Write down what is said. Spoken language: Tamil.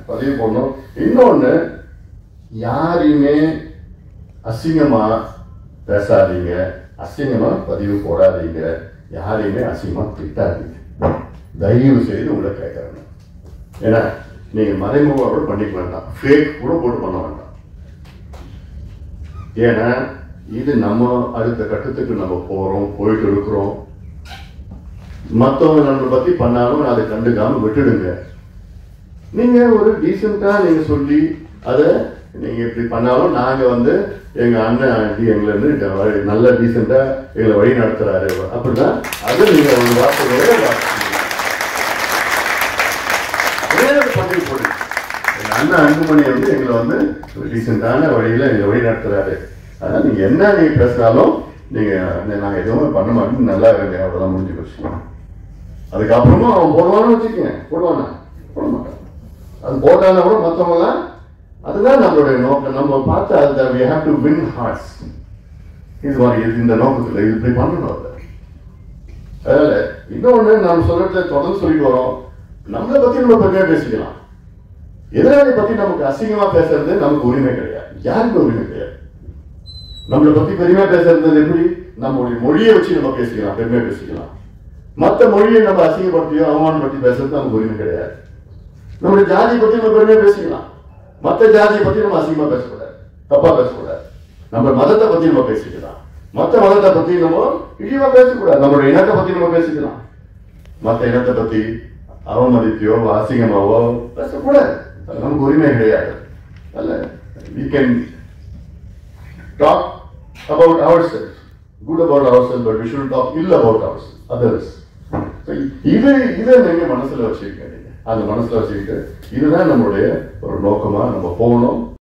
பதிவு பண்ணணும் இன்னொன்னு யாரையுமே அசிங்கமா பேசாதீங்க அசிங்கமா பதிவு போடாதீங்க யாரையுமே அசிங்கமா திட்டாதீங்க தயவு செய்து உங்களை கேட்கறேன் ஏன்னா நீங்க மறைமுகம் கூட பண்ணிக்க வேண்டாம் ஃபேக் கூட போட்டு பண்ண வேண்டாம் ஏன்னா இது நம்ம அடுத்த கட்டத்துக்கு நம்ம போறோம் போயிட்டு இருக்கிறோம் மற்றவங்க நம்மளை பத்தி பண்ணாலும் அதை கண்டுக்காம விட்டுடுங்க நீங்க ஒரு டீசெண்டா நீங்க சொல்லி அதை நீங்க இப்படி பண்ணாலும் நாங்க வந்து எங்க அண்ணன் ஆண்டி எங்களை வந்து ட- வழி- நல்ல டீசெண்டா எங்களை வழி நடத்துறாரு அப்படிதான் அது நீங்க ஒரு வார்த்தை ஒரே வார்த்தை. ஒரே ஒரு பதிவு போடுங்க எங்க அண்ணன் அன்புமணி வந்து எங்களை வந்து ஒரு டீசெண்டான வழியில எங்களை வழி நடத்துறாரு அதனால நீங்க என்ன நீங்க பேசினாலும் நீங்க நாங்க எதுவுமே பண்ண மாட்டோம் நல்லா இருங்க அவ்வளவுதான் முடிஞ்சு போச்சு அதுக்கப்புறமா அவன் போடுவான்னு வச்சுக்கங்க போடுவானா போட மாட்டான் அது போட்டானா கூட மற்றவங்களாம் அதுதான் நம்மளுடைய நோக்கம் நம்ம பார்த்து அது we have to win hearts இது மாதிரி இது இந்த நோக்கத்தில் இது இப்படி பண்ணணும் அதை அதனால இன்னொன்று நாம் சொல்றத தொடர்ந்து சொல்லிட்டு வரோம் நம்மளை பத்தி நம்ம பெருமையா பேசிக்கலாம் எதிராளி பத்தி நமக்கு அசிங்கமா பேசுறது நமக்கு உரிமை கிடையாது யாருக்கு உரிமை கிடையாது நம்மளை பத்தி பெருமையா பேசுறது எப்படி நம்மளுடைய மொழியை வச்சு நம்ம பேசிக்கலாம் பெருமையா பேசிக்கலாம் மத்த மொழியை நம்ம அசிங்கப்படுத்தியோ அவமானப்படுத்தி பேசுறது நமக்கு உரிமை கிடையாது நம்மளுடைய ஜாதியை பத்தி நம்ம பெருமையா பேசிக்கலாம் மத்த ஜாதியை பத்தி நம்ம அசிங்கமா பேசக்கூடாது தப்பா பேசக்கூடாது நம்ம மதத்தை பத்தி நம்ம பேசிக்கலாம் மத்த மதத்தை பத்தி நம்ம இழிவா பேசக்கூடாது நம்மளுடைய இனத்தை பத்தி நம்ம பேசிக்கலாம் மத்த இனத்தை பத்தி அவமதிப்பியோ அசிங்கமாவோ பேசக்கூடாது அது நமக்கு உரிமை கிடையாது அல்ல we can talk about ourselves good about ourselves but we shouldn't talk ill about ourselves others So, இது இதை நீங்க மனசுல வச்சுக்கங்க நீங்க அந்த மனசுல வச்சுக்கிட்டு இதுதான் நம்மளுடைய ஒரு நோக்கமா நம்ம போகணும்